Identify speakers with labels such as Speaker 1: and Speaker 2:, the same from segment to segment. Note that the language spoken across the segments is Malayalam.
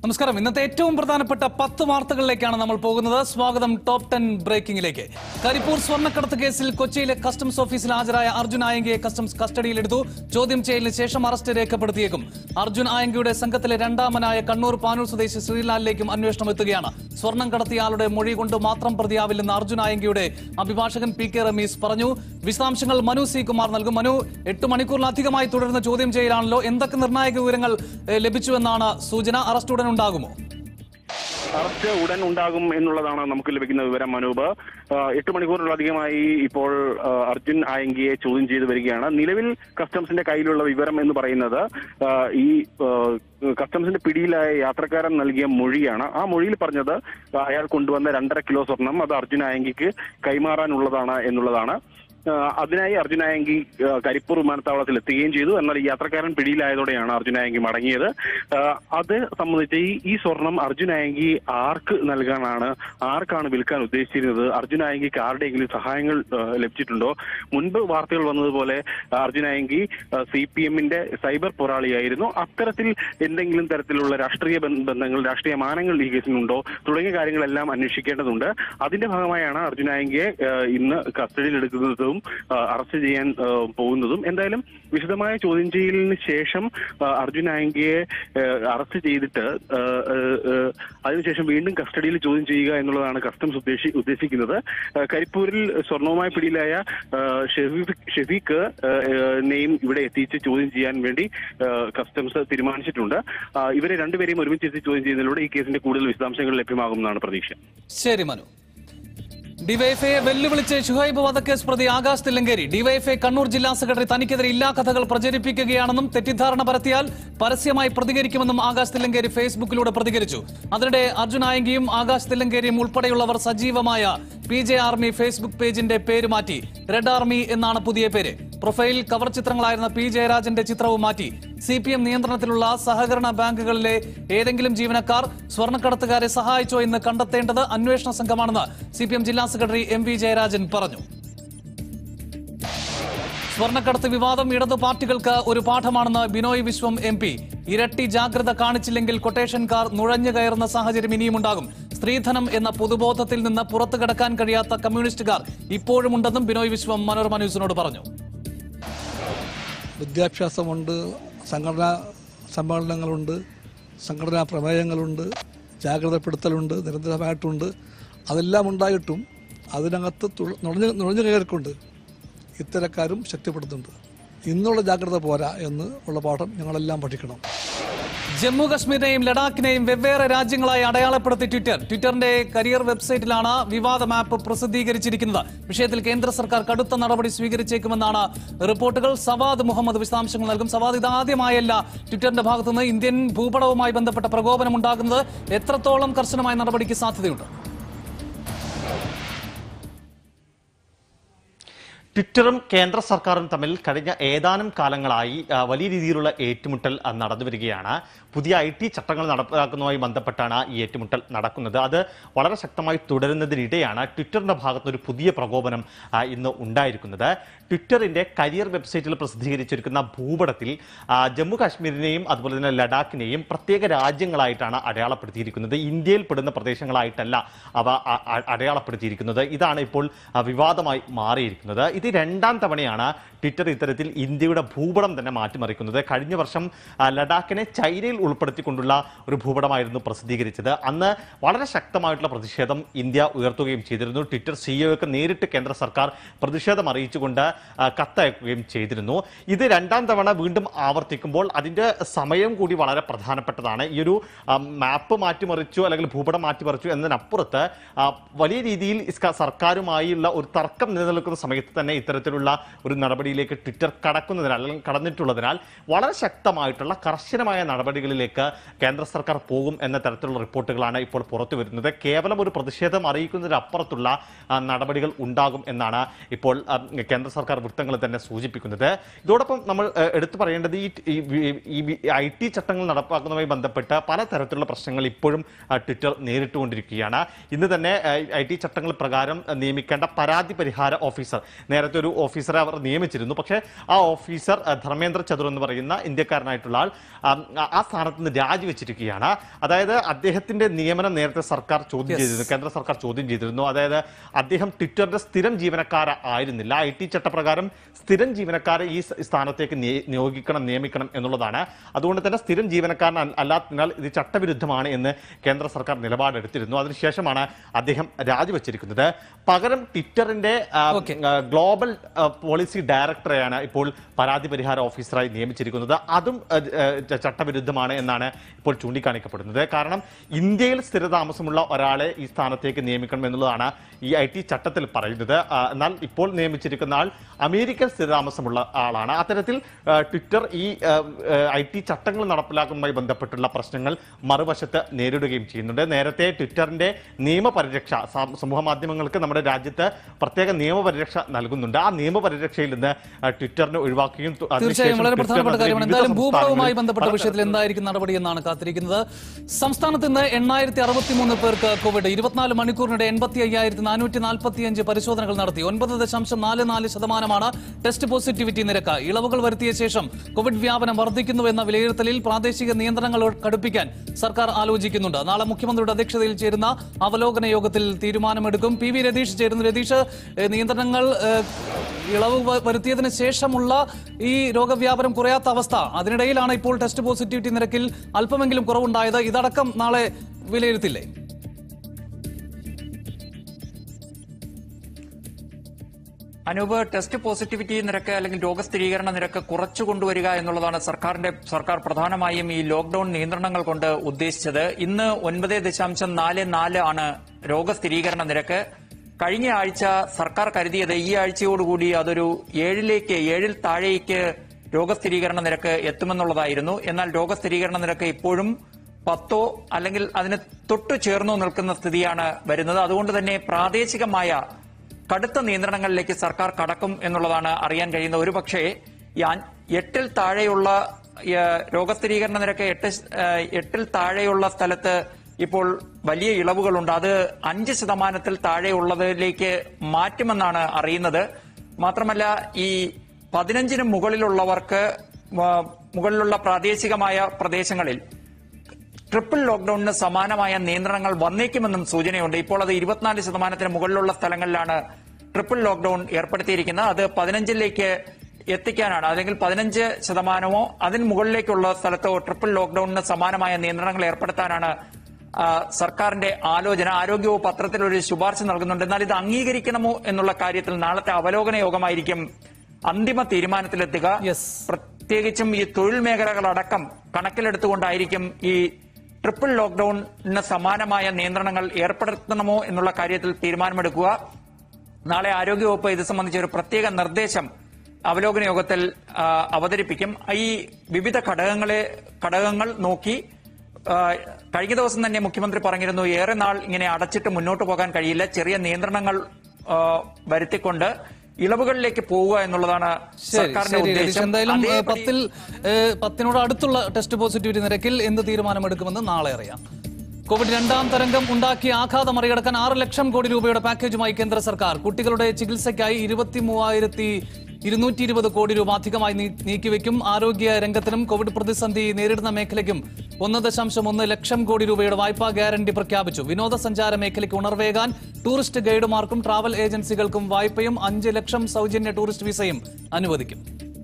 Speaker 1: നമസ്കാരം ഇന്നത്തെ ഏറ്റവും പ്രധാനപ്പെട്ട പത്ത് വാർത്തകളിലേക്കാണ് നമ്മൾ പോകുന്നത് സ്വാഗതം ടോപ്പ് ടെൻ ബ്രേക്കിംഗിലേക്ക് കരിപ്പൂർ സ്വർണ്ണക്കടത്ത് കേസിൽ കൊച്ചിയിലെ കസ്റ്റംസ് ഓഫീസിൽ ഹാജരായ അർജുൻ ആയങ്കയെ കസ്റ്റംസ് കസ്റ്റഡിയിലെടുത്തു ചോദ്യം ചെയ്യലിന് ശേഷം അറസ്റ്റ് രേഖപ്പെടുത്തിയേക്കും അർജുൻ ആയങ്കയുടെ സംഘത്തിലെ രണ്ടാമനായ കണ്ണൂർ പാനൂർ സ്വദേശി ശ്രീലാലിലേക്കും അന്വേഷണം എത്തുകയാണ് സ്വർണം കടത്തിയയാളുടെ മൊഴി കൊണ്ട് മാത്രം പ്രതിയാവില്ലെന്ന് അർജുൻ ആയങ്കയുടെ അഭിഭാഷകൻ പി കെ റമീസ് പറഞ്ഞു വിശദാംശങ്ങൾ മനു സി കുമാർ നൽകും മനു എട്ട് മണിക്കൂറിലധികമായി തുടരുന്ന ചോദ്യം ചെയ്യലാണല്ലോ എന്തൊക്കെ നിർണായക വിവരങ്ങൾ ഏഹ്, ലഭിച്ചുവെന്നാണ് സൂചന അറസ്റ്റ് ഉടൻ ഉണ്ടാകുമോ
Speaker 2: അറസ്റ്റ് ഉടൻ ഉണ്ടാകും എന്നുള്ളതാണ് നമുക്ക് ലഭിക്കുന്ന വിവരം മനൂപ് ആ, എട്ട് മണിക്കൂറിലധികമായി ഇപ്പോൾ ആ, അർജുൻ ആയങ്കിയെ ചോദ്യം ചെയ്തു വരികയാണ് നിലവിൽ കസ്റ്റംസിന്റെ കയ്യിലുള്ള വിവരം എന്ന് പറയുന്നത് ആ, ഈ ആ, കസ്റ്റംസിന്റെ പിടിയിലായ യാത്രക്കാരൻ നൽകിയ മൊഴിയാണ് ആ മൊഴിയിൽ പറഞ്ഞത് അയാൾ കൊണ്ടുവന്ന രണ്ടര കിലോ സ്വർണം അത് അർജുൻ ആയങ്കിക്ക് കൈമാറാനുള്ളതാണ് എന്നുള്ളതാണ് ആ, അതിനായി അർജുൻ ആയങ്കി ആ, കരിപ്പൂർ വിമാനത്താവളത്തിൽ എത്തുകയും ചെയ്തു എന്നാൽ ഈ യാത്രക്കാരൻ പിടിയിലായതോടെയാണ് അർജുൻ ആയങ്കി മടങ്ങിയത് ആ, അത് സംബന്ധിച്ച് ഈ ഈ സ്വർണം അർജുൻ ആയങ്കി ആർക്ക് നൽകാനാണ് ആർക്കാണ് വിൽക്കാൻ ഉദ്ദേശിച്ചിരുന്നത് അർജുൻ ആയങ്കിക്ക് ആരുടെയെങ്കിലും സഹായങ്ങൾ ആ, ലഭിച്ചിട്ടുണ്ടോ മുൻപ് വാർത്തകൾ വന്നതുപോലെ അർജുൻ ആയങ്കി സി പി എമ്മിന്റെ സൈബർ പോരാളിയായിരുന്നു അത്തരത്തിൽ എന്തെങ്കിലും തരത്തിലുള്ള രാഷ്ട്രീയ ബന്ധ- ബന്ധങ്ങൾ രാഷ്ട്രീയ മാനങ്ങൾ ഈ കേസിനുണ്ടോ തുടങ്ങിയ കാര്യങ്ങളെല്ലാം അന്വേഷിക്കേണ്ടതുണ്ട് അതിന്റെ ഭാഗമായാണ് അർജുൻ ആയങ്കിയെ ആ, ഇന്ന് കസ്റ്റഡിയിൽ എടുക്കുന്നതും ആ, അറസ്റ്റ് ചെയ്യാൻ ആ, പോകുന്നതും എന്തായാലും വിശദമായ ചോദ്യം ചെയ്യലിന് ശേഷം ആ, അർജുൻ ആയങ്കിയെ ആ, അറസ്റ്റ് ചെയ്തിട്ട് ആ, ആ, ആ, അതിനുശേഷം വീണ്ടും കസ്റ്റഡിയിൽ ചോദ്യം ചെയ്യുക എന്നുള്ളതാണ് കസ്റ്റംസ് ഉദ്ദേശി ഉദ്ദേശിക്കുന്നത് ആ, കരിപ്പൂരിൽ സ്വർണവുമായി പിടിയിലായ ആ, ഷെഫീഖ് ഷെഫീഖ് ആ, ആ, നെയും ഇവിടെ എത്തിച്ച് ചോദ്യം ചെയ്യാൻ വേണ്ടി ആ, കസ്റ്റംസ് തീരുമാനിച്ചിട്ടുണ്ട് ആ, ഇവരെ രണ്ടുപേരെയും ഒരുമിച്ച് എത്തി ചോദ്യം ചെയ്യുന്നതിലൂടെ ഈ കേസിന്റെ കൂടുതൽ വിശദാംശങ്ങൾ ലഭ്യമാകുമെന്നാണ് പ്രതീക്ഷ
Speaker 1: ശരി മനു ഡിവൈഎഫ്ഐയെ വെല്ലുവിളിച്ച് ഷുഹൈബ് വധക്കേസ് പ്രതി ആകാശ് തില്ലങ്കേരി ഡിവൈഎഫ്ഐ കണ്ണൂർ ജില്ലാ സെക്രട്ടറി തനിക്കെതിരെ ഇല്ലാ കഥകൾ പ്രചരിപ്പിക്കുകയാണെന്നും തെറ്റിദ്ധാരണ പരത്തിയാൽ പരസ്യമായി പ്രതികരിക്കുമെന്നും ആകാശ് തില്ലങ്കേരി ഫേസ്ബുക്കിലൂടെ പ്രതികരിച്ചു അതിനിടെ അർജുൻ ആയങ്കിയും ആകാശ് തില്ലങ്കേരിയും ഉൾപ്പെടെയുള്ളവർ സജീവമായ പി ജെ ആർമി ഫേസ്ബുക്ക് പേജിന്റെ പേര് മാറ്റി റെഡ് ആർമി എന്നാണ് പുതിയ പേര് പ്രൊഫൈൽ കവർ ചിത്രങ്ങളായിരുന്ന പി ജയരാജന്റെ ചിത്രവും മാറ്റി സി പി എം നിയന്ത്രണത്തിലുള്ള സഹകരണ ബാങ്കുകളിലെ ഏതെങ്കിലും ജീവനക്കാർ സ്വർണ്ണക്കടത്തുകാരെ സഹായിച്ചോ എന്ന് കണ്ടെത്തേണ്ടത് അന്വേഷണ സംഘമാണെന്ന് സി പി എം ജില്ലാ സെക്രട്ടറി എം വി ജയരാജൻ പറഞ്ഞു സ്വർണ്ണക്കടത്ത് വിവാദം ഇടതു പാർട്ടികൾക്ക് ഒരു പാഠമാണെന്ന് ബിനോയ് വിശ്വം എം പി ഇരട്ടി ജാഗ്രത കാണിച്ചില്ലെങ്കിൽ കൊട്ടേഷൻകാർ നുഴഞ്ഞു കയറുന്ന സാഹചര്യം ഇനിയുമുണ്ടാകും സ്ത്രീധനം എന്ന പൊതുബോധത്തിൽ നിന്ന് പുറത്തു കടക്കാൻ കഴിയാത്ത കമ്മ്യൂണിസ്റ്റുകാർ ഇപ്പോഴുമുണ്ടെന്നും ബിനോയ് വിശ്വം മനോരമ ന്യൂസിനോട് പറഞ്ഞു
Speaker 3: വിദ്യാഭ്യാസമുണ്ട് സംഘടനാ സമ്മേളനങ്ങളുണ്ട് സംഘടനാ പ്രമേയങ്ങളുണ്ട് ജാഗ്രതപ്പെടുത്തലുണ്ട് നിരന്തരമായിട്ടുണ്ട് അതെല്ലാം ഉണ്ടായിട്ടും അതിനകത്ത് തുള- നുഴഞ്ഞു നുഴഞ്ഞു കയറിക്കൊണ്ട് ഇത്തരക്കാരും ശക്തിപ്പെടുത്തുന്നുണ്ട് ഇന്നുള്ള ജാഗ്രത പോരാ എന്ന് ഉള്ള പാഠം ഞങ്ങളെല്ലാം പഠിക്കണം
Speaker 1: ജമ്മു കശ്മീരിനെയും ലഡാക്കിനെയും വെവ്വേറെ രാജ്യങ്ങളായി അടയാളപ്പെടുത്തി ട്വിറ്റർ ട്വിറ്ററിന്റെ കരിയർ വെബ്സൈറ്റിലാണ് വിവാദ മാപ്പ് പ്രസിദ്ധീകരിച്ചിരിക്കുന്നത് വിഷയത്തിൽ കേന്ദ്ര സർക്കാർ കടുത്ത നടപടി സ്വീകരിച്ചേക്കുമെന്നാണ് റിപ്പോർട്ടുകൾ സവാദ് മുഹമ്മദ് വിശദാംശങ്ങൾ നൽകും സവാദ് ഇതാദ്യമായല്ല ട്വിറ്ററിന്റെ ഭാഗത്തുനിന്ന് ഇന്ത്യൻ ഭൂപടവുമായി ബന്ധപ്പെട്ട പ്രകോപനം ഉണ്ടാകുന്നത് എത്രത്തോളം കർശനമായ നടപടിക്ക് സാധ്യതയുണ്ട്
Speaker 4: ട്വിറ്ററും കേന്ദ്ര സർക്കാരും തമ്മിൽ കഴിഞ്ഞ ഏതാനും കാലങ്ങളായി ആ, വലിയ രീതിയിലുള്ള ഏറ്റുമുട്ടൽ ആ, നടന്നു വരികയാണ് പുതിയ ഐ ടി ചട്ടങ്ങൾ നടപ്പാക്കുന്നതുമായി ബന്ധപ്പെട്ടാണ് ഈ ഏറ്റുമുട്ടൽ നടക്കുന്നത് അത് വളരെ ശക്തമായി തുടരുന്നതിനിടെയാണ് ട്വിറ്ററിന്റെ ഭാഗത്ത് ഒരു പുതിയ പ്രകോപനം ആ, ഇന്ന് ഉണ്ടായിരിക്കുന്നത് ട്വിറ്ററിന്റെ കരിയർ വെബ്സൈറ്റിൽ പ്രസിദ്ധീകരിച്ചിരിക്കുന്ന ഭൂപടത്തിൽ ആ, ജമ്മു കാശ്മീരിനെയും അതുപോലെ തന്നെ ലഡാക്കിനെയും പ്രത്യേക രാജ്യങ്ങളായിട്ടാണ് അടയാളപ്പെടുത്തിയിരിക്കുന്നത് ഇന്ത്യയിൽ പെടുന്ന പ്രദേശങ്ങളായിട്ടല്ല അവ അ- അ- അടയാളപ്പെടുത്തിയിരിക്കുന്നത് ഇതാണ് ഇപ്പോൾ ആ, വിവാദമായി മാറിയിരിക്കുന്നത് ഇത് രണ്ടാം തവണയാണ് ട്വിറ്റർ ഇത്തരത്തിൽ ഇന്ത്യയുടെ ഭൂപടം തന്നെ മാറ്റിമറിക്കുന്നത് കഴിഞ്ഞ വർഷം ആ, ലഡാക്കിനെ ചൈനയിൽ ഉൾപ്പെടുത്തിക്കൊണ്ടുള്ള ഒരു ഭൂപടമായിരുന്നു പ്രസിദ്ധീകരിച്ചത് അന്ന് വളരെ ശക്തമായിട്ടുള്ള പ്രതിഷേധം ഇന്ത്യ ഉയർത്തുകയും ചെയ്തിരുന്നു ട്വിറ്റർ സിഇഒക്ക് നേരിട്ട് കേന്ദ്ര സർക്കാർ പ്രതിഷേധം അറിയിച്ചുകൊണ്ട് ആ, കത്തയക്കുകയും ചെയ്തിരുന്നു ഇത് രണ്ടാം തവണ വീണ്ടും ആവർത്തിക്കുമ്പോൾ അതിന്റെ സമയം കൂടി വളരെ പ്രധാനപ്പെട്ടതാണ് ഈ ഒരു ആ, മാപ്പ് മാറ്റിമറിച്ചു അല്ലെങ്കിൽ ഭൂപടം മാറ്റിമറിച്ചു എന്നതിനപ്പുറത്ത് ആ, വലിയ രീതിയിൽ ഇസ്ക- സർക്കാരുമായുള്ള ഒരു തർക്കം നിലനിൽക്കുന്ന സമയത്ത് തന്നെ ഇത്തരത്തിലുള്ള ഒരു നടപടിയിലേക്ക് ട്വിറ്റർ കടക്കുന്നതിനാൽ അല്ലെങ്കിൽ കടന്നിട്ടുള്ളതിനാൽ വളരെ ശക്തമായിട്ടുള്ള കർശനമായ നടപടികളിലേക്ക് കേന്ദ്ര സർക്കാർ പോകും എന്ന തരത്തിലുള്ള റിപ്പോർട്ടുകളാണ് ഇപ്പോൾ പുറത്തു വരുന്നത് കേവലം ഒരു പ്രതിഷേധം അറിയിക്കുന്നതിനപ്പുറത്തുള്ള ആ, നടപടികൾ ഉണ്ടാകും എന്നാണ് ഇപ്പോൾ ആ, കേന്ദ്ര സർക്കാർ വൃത്തങ്ങൾ തന്നെ സൂചിപ്പിക്കുന്നത് ഇതോടൊപ്പം നമ്മൾ ആ, എടുത്തു പറയേണ്ടത് ഈ ഈ ഐ ടി ചട്ടങ്ങൾ നടപ്പാക്കുന്നതുമായി ബന്ധപ്പെട്ട് പലതരത്തിലുള്ള പ്രശ്നങ്ങൾ ഇപ്പോഴും ആ, ട്വിറ്റർ നേരിട്ടുകൊണ്ടിരിക്കുകയാണ് ഇന്ന് തന്നെ ഐ ടി ചട്ടങ്ങൾ പ്രകാരം നിയമിക്കേണ്ട പരാതി പരിഹാര ഓഫീസർ നേരത്തെ നേരത്തെ ഒരു ഓഫീസറെ അവർ നിയമിച്ചിരുന്നു പക്ഷേ ആ ഓഫീസർ ആ, ധർമ്മേന്ദ്ര ചതുർ എന്ന് പറയുന്ന ഇന്ത്യക്കാരനായിട്ടുള്ള ആൾ ആ, ആ സ്ഥാനത്ത് നിന്ന് രാജിവെച്ചിരിക്കുകയാണ് അതായത് അദ്ദേഹത്തിന്റെ നിയമനം നേരത്തെ സർക്കാർ ചോദ്യം ചെയ്തിരുന്നു കേന്ദ്ര സർക്കാർ ചോദ്യം ചെയ്തിരുന്നു അതായത് അദ്ദേഹം ട്വിറ്ററിന്റെ സ്ഥിരം ജീവനക്കാര ആയിരുന്നില്ല ഐ ടി ചട്ടപ്രകാരം സ്ഥിരം ജീവനക്കാരെ ഈ സ് സ്ഥാനത്തേക്ക് നിയ- നിയോഗിക്കണം നിയമിക്കണം എന്നുള്ളതാണ് അതുകൊണ്ട് തന്നെ സ്ഥിരം ജീവനക്കാരൻ അല്ല- അല്ലാത്തതിനാൽ ഇത് ചട്ടവിരുദ്ധമാണ് എന്ന് കേന്ദ്ര സർക്കാർ നിലപാടെടുത്തിരുന്നു അതിനുശേഷമാണ് അദ്ദേഹം രാജിവെച്ചിരിക്കുന്നത് പകരം ട്വിറ്ററിന്റെ ആ,
Speaker 1: Okay.
Speaker 4: ആ, ഗ്ലോബൽ ആ, പോളിസി ഡയറക്ടറെയാണ് ഇപ്പോൾ പരാതി പരിഹാര ഓഫീസറായി നിയമിച്ചിരിക്കുന്നത് അതും ആ, ആ, ച- ചട്ടവിരുദ്ധമാണ് എന്നാണ് ഇപ്പോൾ ചൂണ്ടിക്കാണിക്കപ്പെടുന്നത് കാരണം ഇന്ത്യയിൽ സ്ഥിരതാമസമുള്ള ഒരാളെ ഈ സ്ഥാനത്തേക്ക് നിയമിക്കണം എന്നുള്ളതാണ് ഈ ഐ ടി ചട്ടത്തിൽ പറയുന്നത് ആ, എന്നാൽ ഇപ്പോൾ നിയമിച്ചിരിക്കുന്ന ആൾ അമേരിക്കൻ സ്ഥിരതാമസമുള്ള ആളാണ് അത്തരത്തിൽ ആ, ട്വിറ്റർ ഈ ഐ ടി ചട്ടങ്ങൾ നടപ്പിലാക്കുന്നതുമായി ബന്ധപ്പെട്ടുള്ള പ്രശ്നങ്ങൾ മറുവശത്ത് നേരിടുകയും ചെയ്യുന്നുണ്ട് നേരത്തെ ട്വിറ്ററിന്റെ നിയമപരിരക്ഷ സാ- സമൂഹ മാധ്യമങ്ങൾക്ക് നമ്മുടെ രാജ്യത്ത് പ്രത്യേക നിയമപരിരക്ഷ നൽകുന്നുണ്ട് ആ നിയമപരിരക്ഷയിൽ നിന്ന് ആ, ട്വിറ്ററിനെ ഒഴിവാക്കുകയും തു-
Speaker 1: തീർച്ചയായും
Speaker 4: അതിനുശേഷം
Speaker 1: വളരെ പ്രധാനപ്പെട്ട
Speaker 4: ട്വിറ്ററിനെതിരെ
Speaker 1: കാര്യമാണ്
Speaker 4: വിവിധ
Speaker 1: എന്തായാലും ഭൂപടവുമായി
Speaker 4: സംസ്ഥാനങ്ങളിൽ
Speaker 1: ബന്ധപ്പെട്ട
Speaker 4: പല
Speaker 1: വിഷയത്തിൽ എന്തായിരിക്കും നടപടി എന്നാണ് കാത്തിരിക്കുന്നത് സംസ്ഥാനത്ത് ഇന്ന് എണ്ണായിരത്തി അറുപത്തിമൂന്ന് പേർക്ക് കോവിഡ് ഇരുപത്തിനാല് മണിക്കൂറിനിടെ എൺപത്തി അയ്യായിരത്തി നാനൂറ്റി നാൽപ്പത്തിയഞ്ച് പരിശോധനകൾ നടത്തി ഒൻപത് ദശാംശം നാല് നാല് ശതമാനമാണ് ടെസ്റ്റ് പോസിറ്റിവിറ്റി നിരക്ക് ഇളവുകൾ വരുത്തിയ ശേഷം കോവിഡ് വ്യാപനം വർദ്ധിക്കുന്നുവെന്ന വിലയിരുത്തലിൽ പ്രാദേശിക നിയന്ത്രണങ്ങൾ കടുപ്പിക്കാൻ സർക്കാർ ആലോചിക്കുന്നുണ്ട് നാളെ മുഖ്യമന്ത്രിയുടെ അധ്യക്ഷതയിൽ ചേരുന്ന അവലോകന യോഗത്തിൽ തീരുമാനമെടുക്കും പി വി രതീഷ് ചേരുന്നു രതീഷ് ഏഹ്, നിയന്ത്രണങ്ങൾ ഏഹ്, ഇളവ് വ- വരുത്തിയതിന് ശേഷമുള്ള ഈ രോഗവ്യാപനം കുറയാത്ത അവസ്ഥ അതിനിടയിലാണ് ഇപ്പോൾ ടെസ്റ്റ് പോസിറ്റിവിറ്റി നിരക്കിൽ അല്പമെങ്കിലും കുറവുണ്ടായത് ഇതടക്കം നാളെ വിലയിരുത്തില്ലേ
Speaker 5: അനൂപ് ടെസ്റ്റ് പോസിറ്റിവിറ്റി നിരക്ക് അല്ലെങ്കിൽ രോഗസ്ഥിരീകരണ നിരക്ക് കുറച്ചു കൊണ്ടുവരിക എന്നുള്ളതാണ് സർക്കാരിന്റെ സർക്കാർ പ്രധാനമായും ഈ ലോക്ഡൌൺ നിയന്ത്രണങ്ങൾ കൊണ്ട് ഉദ്ദേശിച്ചത് ഇന്ന് ഒൻപത് ദശാംശം നാല് നാല് ആണ് രോഗസ്ഥിരീകരണ നിരക്ക് കഴിഞ്ഞ ആഴ്ച സർക്കാർ കരുതിയത് ഈ ആഴ്ചയോടുകൂടി അതൊരു ഏഴിലേക്ക് ഏഴിൽ താഴേക്ക് രോഗസ്ഥിരീകരണ നിരക്ക് എത്തുമെന്നുള്ളതായിരുന്നു എന്നാൽ രോഗസ്ഥിരീകരണ നിരക്ക് ഇപ്പോഴും പത്തോ അല്ലെങ്കിൽ അതിന് തൊട്ടു ചേർന്നോ നിൽക്കുന്ന സ്ഥിതിയാണ് വരുന്നത് അതുകൊണ്ട് തന്നെ പ്രാദേശികമായ കടുത്ത നിയന്ത്രണങ്ങളിലേക്ക് സർക്കാർ കടക്കും എന്നുള്ളതാണ് അറിയാൻ കഴിയുന്നത് ഒരുപക്ഷെ ഈ അ- എട്ടിൽ താഴെയുള്ള ഏ, രോഗസ്ഥിരീകരണ നിരക്ക് എട്ട് ശ- ഏ, എട്ടിൽ താഴെയുള്ള സ്ഥലത്ത് ഇപ്പോൾ വലിയ ഇളവുകളുണ്ട് അത് അഞ്ച് ശതമാനത്തിൽ താഴെയുള്ളതിലേക്ക് മാറ്റുമെന്നാണ് അറിയുന്നത് മാത്രമല്ല ഈ പതിനഞ്ചിന് മുകളിലുള്ളവർക്ക് മ- മുകളിലുള്ള പ്രാദേശികമായ പ്രദേശങ്ങളിൽ ട്രിപ്പിൾ ലോക്ഡൌണിന് സമാനമായ നിയന്ത്രണങ്ങൾ വന്നേക്കുമെന്നും സൂചനയുണ്ട് ഇപ്പോൾ അത് ഇരുപത്തിനാല് ശതമാനത്തിന് മുകളിലുള്ള സ്ഥലങ്ങളിലാണ് ട്രിപ്പിൾ ലോക്ഡൌൺ ഏർപ്പെടുത്തിയിരിക്കുന്നത് അത് പതിനഞ്ചിലേക്ക് എത്തിക്കാനാണ് അല്ലെങ്കിൽ പതിനഞ്ച് ശതമാനമോ അതിന് മുകളിലേക്കുള്ള സ്ഥലത്തോ ട്രിപ്പിൾ ലോക്ഡൌണിന് സമാനമായ നിയന്ത്രണങ്ങൾ ഏർപ്പെടുത്താനാണ് ആ, സർക്കാരിന്റെ ആലോചന ആരോഗ്യവകുപ്പ് പത്രത്തിൽ ഒരു ശുപാർശ നൽകുന്നുണ്ട് എന്നാൽ ഇത് അംഗീകരിക്കണമോ എന്നുള്ള കാര്യത്തിൽ നാളത്തെ അവലോകന യോഗമായിരിക്കും അന്തിമ തീരുമാനത്തിലെത്തുക
Speaker 1: Yes.
Speaker 5: പ്രത്യേകിച്ചും ഈ തൊഴിൽ മേഖലകളടക്കം കണക്കിലെടുത്തുകൊണ്ടായിരിക്കും ഈ ട്രിപ്പിൾ ലോക്ഡൌണിന് സമാനമായ നിയന്ത്രണങ്ങൾ ഏർപ്പെടുത്തണമോ എന്നുള്ള കാര്യത്തിൽ തീരുമാനമെടുക്കുക നാളെ ആരോഗ്യവകുപ്പ് ഇത് സംബന്ധിച്ച ഒരു പ്രത്യേക നിർദ്ദേശം അവലോകന യോഗത്തിൽ ആ, അവതരിപ്പിക്കും ഈ വിവിധ ഘടകങ്ങളെ ഘടകങ്ങൾ നോക്കി ആ, കഴിഞ്ഞ ദിവസം തന്നെ മുഖ്യമന്ത്രി പറഞ്ഞിരുന്നു ഏറെ നാൾ ഇങ്ങനെ അടച്ചിട്ട് മുന്നോട്ട് പോകാൻ കഴിയില്ല ചെറിയ നിയന്ത്രണങ്ങൾ ആ, വരുത്തിക്കൊണ്ട് ഇളവുകളിലേക്ക് പോവുക എന്നുള്ളതാണ്
Speaker 1: ശരി
Speaker 5: സർക്കാരിന്റെ
Speaker 1: ശരി രതീഷ്
Speaker 5: ഉദ്ദേശം
Speaker 1: എന്തായാലും ഏഹ്,
Speaker 5: അതേപടി-
Speaker 1: പത്തിൽ ഏഹ്, പത്തിനോട് അടുത്തുള്ള ടെസ്റ്റ് പോസിറ്റിവിറ്റി നിരക്കിൽ എന്ത് തീരുമാനമെടുക്കുമെന്ന് നാളെ അറിയാം കോവിഡ് രണ്ടാം തരംഗം ഉണ്ടാക്കിയ ആഘാതം മറികടക്കാൻ ആറ് ലക്ഷം കോടി രൂപയുടെ പാക്കേജുമായി കേന്ദ്ര സർക്കാർ കുട്ടികളുടെ ചികിത്സയ്ക്കായി ഇരുപത്തി മൂവായിരത്തി ഇരുന്നൂറ്റി ഇരുപത് കോടി രൂപ അധികമായി നീ- നീക്കിവെക്കും ആരോഗ്യ രംഗത്തിനും കോവിഡ് പ്രതിസന്ധി നേരിടുന്ന മേഖലയ്ക്കും ഒന്ന് ദശാംശം ഒന്ന് ലക്ഷം കോടി രൂപയുടെ വായ്പാ ഗ്യാരണ്ടി പ്രഖ്യാപിച്ചു വിനോദസഞ്ചാര മേഖലയ്ക്ക് ഉണർവേകാൻ ടൂറിസ്റ്റ് ഗൈഡുമാർക്കും ട്രാവൽ ഏജൻസികൾക്കും വായ്പയും അഞ്ച് ലക്ഷം സൗജന്യ ടൂറിസ്റ്റ് വിസയും അനുവദിക്കും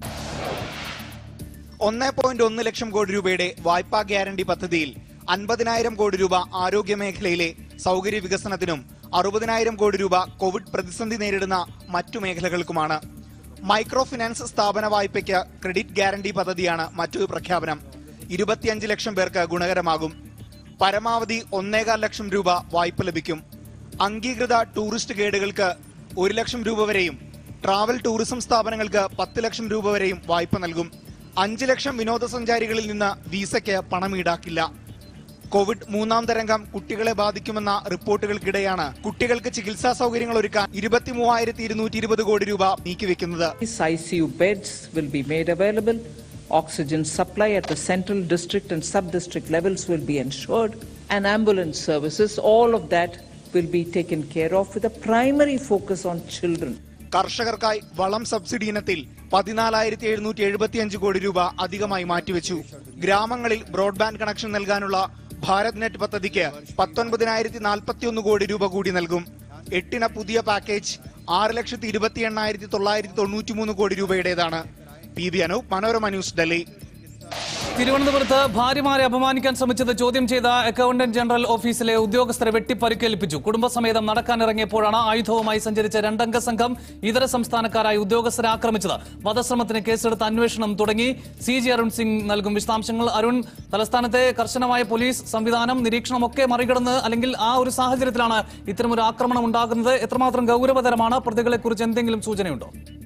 Speaker 6: ഒന്ന് പോയിന്റ് ഒന്ന് ലക്ഷം കോടി രൂപയുടെ വായ്പാ ഗ്യാരണ്ടി പദ്ധതിയിൽ അൻപതിനായിരം കോടി രൂപ ആരോഗ്യ മേഖലയിലെ സൗകര്യ വികസനത്തിനും അറുപതിനായിരം കോടി രൂപ കോവിഡ് പ്രതിസന്ധി നേരിടുന്ന മറ്റു മേഖലകൾക്കുമാണ് മൈക്രോ ഫിനാൻസ് സ്ഥാപന വായ്പയ്ക്ക് ക്രെഡിറ്റ് ഗ്യാരണ്ടി പദ്ധതിയാണ് മറ്റൊരു പ്രഖ്യാപനം ഇരുപത്തിയഞ്ച് ലക്ഷം പേർക്ക് ഗുണകരമാകും പരമാവധി ഒന്നേകാൽ ലക്ഷം രൂപ വായ്പ ലഭിക്കും അംഗീകൃത ടൂറിസ്റ്റ് ഗൈഡുകൾക്ക് ഒരു ലക്ഷം രൂപ വരെയും ട്രാവൽ ടൂറിസം സ്ഥാപനങ്ങൾക്ക് പത്ത് ലക്ഷം രൂപ വരെയും വായ്പ നൽകും അഞ്ച് ലക്ഷം വിനോദസഞ്ചാരികളിൽ നിന്ന് വീസയ്ക്ക് പണം ഈടാക്കില്ല കോവിഡ് മൂന്നാം തരംഗം കുട്ടികളെ ബാധിക്കുമെന്ന റിപ്പോർട്ടുകൾക്കിടെയാണ് കുട്ടികൾക്ക് ചികിത്സാ സൗകര്യങ്ങൾ ഒരുക്കാൻ ഇരുപത്തി മൂവായിരത്തി ഇരുന്നൂറ്റി ഇരുപത് കോടി രൂപ നീക്കിവെക്കുന്നത്
Speaker 7: These ICU beds will be made available. Oxygen supply at the central district and sub-district levels will be ensured. And ambulance services, all of that will be taken care of with a primary focus on children.
Speaker 6: കർഷകർക്കായി വളം സബ്സിഡി ഇനത്തിൽ പതിനാലായിരത്തി എഴുന്നൂറ്റി എഴുപത്തിയഞ്ച് കോടി രൂപ അധികമായി മാറ്റിവെച്ചു ഗ്രാമങ്ങളിൽ ബ്രോഡ്ബാൻഡ് കണക്ഷൻ നൽകാനുള്ള ഭാരത് നെറ്റ് പദ്ധതിക്ക് പത്തൊൻപതിനായിരത്തി നാൽപ്പത്തിയൊന്ന് കോടി രൂപ കൂടി നൽകും എട്ടിന പുതിയ പാക്കേജ് ആറ് ലക്ഷത്തി ഇരുപത്തി എണ്ണായിരത്തി തൊള്ളായിരത്തി തൊണ്ണൂറ്റി മൂന്ന് കോടി രൂപയുടേതാണ് P B Anoop Manorama News Delhi
Speaker 1: തിരുവനന്തപുരത്ത് ഭാര്യമാരെ അപമാനിക്കാൻ ശ്രമിച്ചത് ചോദ്യം ചെയ്ത അക്കൗണ്ടന്റ് ജനറൽ ഓഫീസിലെ ഉദ്യോഗസ്ഥരെ വെട്ടിപ്പരിക്കേൽപ്പിച്ചു കുടുംബസമേതം നടക്കാനിറങ്ങിയപ്പോഴാണ് ആയുധവുമായി സഞ്ചരിച്ച രണ്ടംഗ സംഘം ഇതര സംസ്ഥാനക്കാരായ ഉദ്യോഗസ്ഥരെ ആക്രമിച്ചത് വധശ്രമത്തിന് കേസെടുത്ത് അന്വേഷണം തുടങ്ങി സി ജി അരുൺ സിംഗ് നൽകും വിശദാംശങ്ങൾ അരുൺ തലസ്ഥാനത്തെ കർശനമായ പോലീസ് സംവിധാനം നിരീക്ഷണമൊക്കെ മറികടന്ന് അല്ലെങ്കിൽ ആ ഒരു സാഹചര്യത്തിലാണ് ഇത്തരമൊരു ആക്രമണം ഉണ്ടാകുന്നത് എത്രമാത്രം ഗൗരവതരമാണ് പ്രതികളെക്കുറിച്ച് എന്തെങ്കിലും സൂചനയുണ്ടോ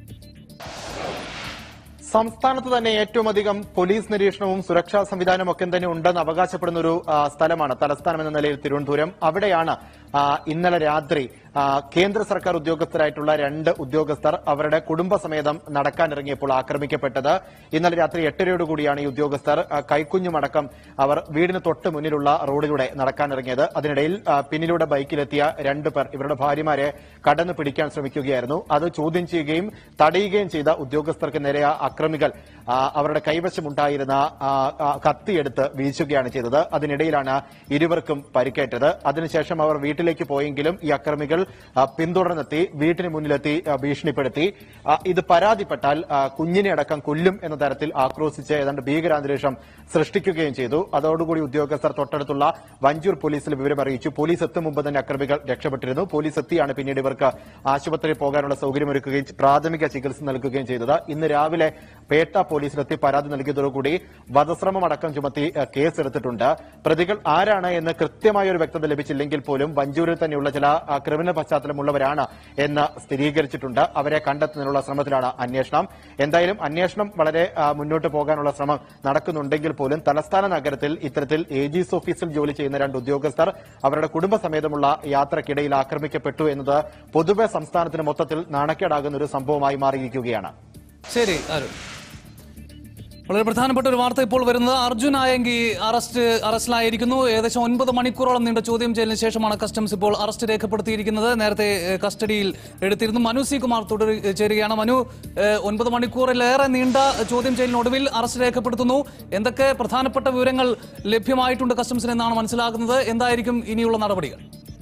Speaker 4: സംസ്ഥാനത്ത് തന്നെ ഏറ്റവും അധികം പോലീസ് നിരീക്ഷണവും സുരക്ഷാ സംവിധാനവും ഒക്കെ തന്നെ ഉണ്ടെന്ന് അവകാശപ്പെടുന്ന ഒരു ആ, സ്ഥലമാണ് തലസ്ഥാനം എന്ന നിലയിൽ തിരുവനന്തപുരം അവിടെയാണ് ആ, ഇന്നലെ രാത്രി ആ, കേന്ദ്ര സർക്കാർ ഉദ്യോഗസ്ഥരായിട്ടുള്ള രണ്ട് ഉദ്യോഗസ്ഥർ അവരുടെ കുടുംബസമേതം നടക്കാനിറങ്ങിയപ്പോൾ ആക്രമിക്കപ്പെട്ടത് ഇന്നലെ രാത്രി എട്ടരയോടുകൂടിയാണ് ഈ ഉദ്യോഗസ്ഥർ ആ, കൈക്കുഞ്ഞുമടക്കം അവർ വീടിന് തൊട്ട് മുന്നിലുള്ള റോഡിലൂടെ നടക്കാനിറങ്ങിയത് അതിനിടയിൽ ആ, പിന്നിലൂടെ ബൈക്കിലെത്തിയ രണ്ടു പേർ ഇവരുടെ ഭാര്യമാരെ കടന്നു പിടിക്കാൻ ശ്രമിക്കുകയായിരുന്നു അത് ചോദ്യം ചെയ്യുകയും തടയുകയും ചെയ്ത ഉദ്യോഗസ്ഥർക്ക് നേരെ ആ അക്രമികൾ ആ, അവരുടെ കൈവശമുണ്ടായിരുന്ന ആ, ആ, കത്തിയെടുത്ത് വീശുകയാണ് ചെയ്തത് അതിനിടയിലാണ് ഇരുവർക്കും പരിക്കേറ്റത് അതിനുശേഷം അവർ വീട്ടിലേക്ക് പോയെങ്കിലും ഈ അക്രമികൾ ആ, പിന്തുടർന്നെത്തി വീട്ടിന് മുന്നിലെത്തി ആ, ഭീഷണിപ്പെടുത്തി ആ, ഇത് പരാതിപ്പെട്ടാൽ ആ, കുഞ്ഞിനെ അടക്കം കൊല്ലും എന്ന തരത്തിൽ ആക്രോശിച്ച് ഏതാണ്ട് ഭീകരാന്തരീക്ഷം സൃഷ്ടിക്കുകയും ചെയ്തു അതോടുകൂടി ഉദ്യോഗസ്ഥർ തൊട്ടടുത്തുള്ള വഞ്ചൂർ പോലീസിൽ വിവരം അറിയിച്ചു പോലീസ് എത്തും മുമ്പ് തന്നെ അക്രമികൾ രക്ഷപ്പെട്ടിരുന്നു പോലീസ് എത്തിയാണ് പിന്നീട് ഇവർക്ക് ആശുപത്രിയിൽ പോകാനുള്ള സൗകര്യമൊരുക്കുകയും പ്രാഥമിക ചികിത്സ നൽകുകയും ചെയ്തത് ഇന്ന് രാവിലെ പേട്ട പോലീസിലെത്തി പരാതി നൽകിയതോടുകൂടി വധശ്രമം അടക്കം ചുമത്തി ഏഹ്, കേസെടുത്തിട്ടുണ്ട് പ്രതികൾ ആരാണ് എന്ന് കൃത്യമായ ഒരു വ്യക്തത ലഭിച്ചില്ലെങ്കിൽ പോലും വഞ്ചൂരിൽ തന്നെയുള്ള ചില ആ, ക്രിമിനൽ പശ്ചാത്തലമുള്ളവരാണ് എന്ന് സ്ഥിരീകരിച്ചിട്ടുണ്ട് അവരെ കണ്ടെത്തുന്നതിനുള്ള ശ്രമത്തിലാണ് അന്വേഷണം എന്തായാലും അന്വേഷണം വളരെ ആ, മുന്നോട്ട് പോകാനുള്ള ശ്രമം നടക്കുന്നുണ്ടെങ്കിൽ പോലും തലസ്ഥാന നഗരത്തിൽ ഇത്തരത്തിൽ എ ജിസ് ഓഫീസിൽ ജോലി ചെയ്യുന്ന രണ്ട് ഉദ്യോഗസ്ഥർ അവരുടെ കുടുംബസമേതമുള്ള യാത്രക്കിടയിൽ ആക്രമിക്കപ്പെട്ടു എന്നത് പൊതുവെ സംസ്ഥാനത്തിന് മൊത്തത്തിൽ നാണക്കേടാകുന്ന ഒരു സംഭവമായി മാറിയിരിക്കുകയാണ്
Speaker 1: ശരി അരുൺ വളരെ പ്രധാനപ്പെട്ട ഒരു വാർത്ത ഇപ്പോൾ വരുന്നത് അർജുൻ ആയെങ്കി അറസ്റ്റ് അറസ്റ്റിലായിരിക്കുന്നു ഏകദേശം ഒൻപത് മണിക്കൂറോളം നീണ്ട ചോദ്യം ചെയ്യലിന് ശേഷമാണ് കസ്റ്റംസ് ഇപ്പോൾ അറസ്റ്റ് രേഖപ്പെടുത്തിയിരിക്കുന്നത് നേരത്തെ ഏഹ്, കസ്റ്റഡിയിൽ എടുത്തിരുന്നു മനു സി കുമാർ തുടർ ചേരുകയാണ് മനു ഏഹ്, ഒൻപത് മണിക്കൂറിലേറെ നീണ്ട ചോദ്യം ചെയ്യലിനൊടുവിൽ അറസ്റ്റ് രേഖപ്പെടുത്തുന്നു എന്തൊക്കെ പ്രധാനപ്പെട്ട വിവരങ്ങൾ ലഭ്യമായിട്ടുണ്ട് കസ്റ്റംസിന് എന്നാണ് മനസ്സിലാകുന്നത് എന്തായിരിക്കും ഇനിയുള്ള നടപടികൾ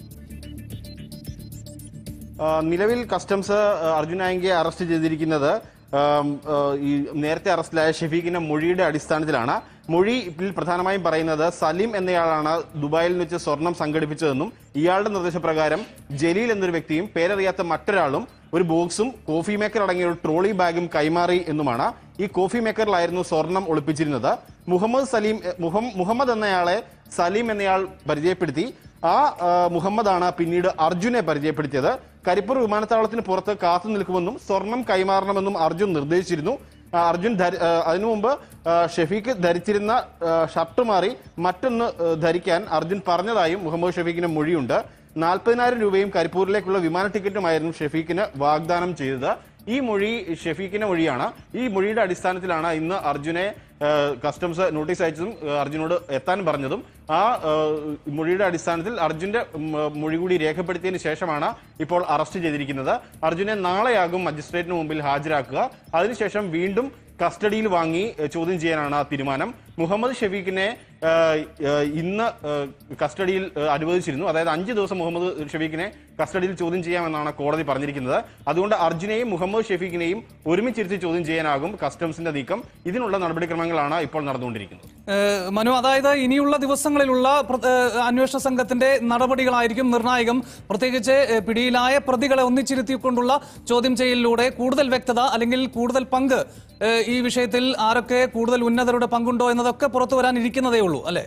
Speaker 2: ആ, നിലവിൽ കസ്റ്റംസ് ആ, അർജുൻ ആയങ്കയെ അറസ്റ്റ് ചെയ്തിരിക്കുന്നത് ആം, ആ, ഈ നേരത്തെ അറസ്റ്റിലായ ഷെഫീഖിന്റെ മൊഴിയുടെ അടിസ്ഥാനത്തിലാണ് മൊഴിയിൽ പ്രധാനമായും പറയുന്നത് സലീം എന്നയാളാണ് ദുബായിൽ വെച്ച് സ്വർണം സംഘടിപ്പിച്ചതെന്നും ഇയാളുടെ നിർദ്ദേശപ്രകാരം ജലീൽ എന്നൊരു വ്യക്തിയും പേരറിയാത്ത മറ്റൊരാളും ഒരു ബോക്സും കോഫി മേക്കർ അടങ്ങിയ ഒരു ട്രോളി ബാഗും കൈമാറി എന്നുമാണ് ഈ കോഫി മേക്കറിലായിരുന്നു സ്വർണം ഒളിപ്പിച്ചിരുന്നത് മുഹമ്മദ് സലീം എ, മുഹം- മുഹമ്മദ് എന്നയാളെ സലീം എന്നയാൾ പരിചയപ്പെടുത്തി ആ ആ, മുഹമ്മദാണ് പിന്നീട് അർജുനെ പരിചയപ്പെടുത്തിയത് കരിപ്പൂർ വിമാനത്താവളത്തിന് പുറത്ത് കാത്തു നിൽക്കുമെന്നും സ്വർണം കൈമാറണമെന്നും അർജുൻ നിർദ്ദേശിച്ചിരുന്നു ആ, അർജുൻ ധരി- ആ, അതിനു മുമ്പ് ആ, ഷെഫീഖ് ധരിച്ചിരുന്ന ആ, ഷർട്ട് മാറി മറ്റൊന്ന് ആ, ധരിക്കാൻ അർജുൻ പറഞ്ഞതായും മുഹമ്മദ് ഷെഫീഖിന്റെ മൊഴിയുണ്ട് നാൽപ്പതിനായിരം രൂപയും കരിപ്പൂരിലേക്കുള്ള വിമാന ടിക്കറ്റുമായിരുന്നു ഷെഫീഖിന് വാഗ്ദാനം ചെയ്തത് ഈ മൊഴി ഷെഫീഖിന്റെ മൊഴിയാണ് ഈ മൊഴിയുടെ അടിസ്ഥാനത്തിലാണ് ഇന്ന് അർജുനെ ആ, കസ്റ്റംസ് നോട്ടീസ് അയച്ചതും ആ, അർജുനോട് എത്താൻ പറഞ്ഞതും ആ ആ, മൊഴിയുടെ അടിസ്ഥാനത്തിൽ അർജുന്റെ ഉം, മൊഴി കൂടി രേഖപ്പെടുത്തിയതിനു ശേഷമാണ് ഇപ്പോൾ അറസ്റ്റ് ചെയ്തിരിക്കുന്നത് അർജുനെ നാളെയാകും മജിസ്ട്രേറ്റിന് മുമ്പിൽ ഹാജരാക്കുക അതിനുശേഷം വീണ്ടും കസ്റ്റഡിയിൽ വാങ്ങി ഏഹ്, ചോദ്യം ചെയ്യാനാണ് ആ തീരുമാനം മുഹമ്മദ് ഷെഫീഖിനെ ഏഹ്, ഏഹ്, ഇന്ന് ഏഹ്, കസ്റ്റഡിയിൽ ഏഹ്, അനുവദിച്ചിരുന്നു അതായത് അഞ്ച് ദിവസം മുഹമ്മദ് ഷെഫീഖിനെ കസ്റ്റഡിയിൽ ചോദ്യം ചെയ്യാമെന്നാണ് കോടതി പറഞ്ഞിരിക്കുന്നത് അതുകൊണ്ട് അർജുനെയും മുഹമ്മദ് ഷെഫീഖിനെയും ഒരുമിച്ചിരുത്തി ചോദ്യം ചെയ്യാനാകും കസ്റ്റംസിന്റെ നീക്കം ഇതിനുള്ള നടപടിക്രമങ്ങളാണ് ഇപ്പോൾ നടന്നുകൊണ്ടിരിക്കുന്നത്
Speaker 1: ഏഹ് മനു അതായത് ഇനിയുള്ള ദിവസങ്ങളിലുള്ള പ്ര- ഏഹ് അന്വേഷണ സംഘത്തിന്റെ നടപടികളായിരിക്കും നിർണായകം പ്രത്യേകിച്ച് ഏഹ് പിടിയിലായ പ്രതികളെ ഒന്നിച്ചിരുത്തിക്കൊണ്ടുള്ള ചോദ്യം ചെയ്യലിലൂടെ കൂടുതൽ വ്യക്തത അല്ലെങ്കിൽ കൂടുതൽ പങ്ക് ഏഹ് ഈ വിഷയത്തിൽ ആരൊക്കെ കൂടുതൽ ഉന്നതരുടെ പങ്കുണ്ടോ എന്നതൊക്കെ പുറത്തു വരാനിരിക്കുന്നതേ ഉള്ളൂ അല്ലെ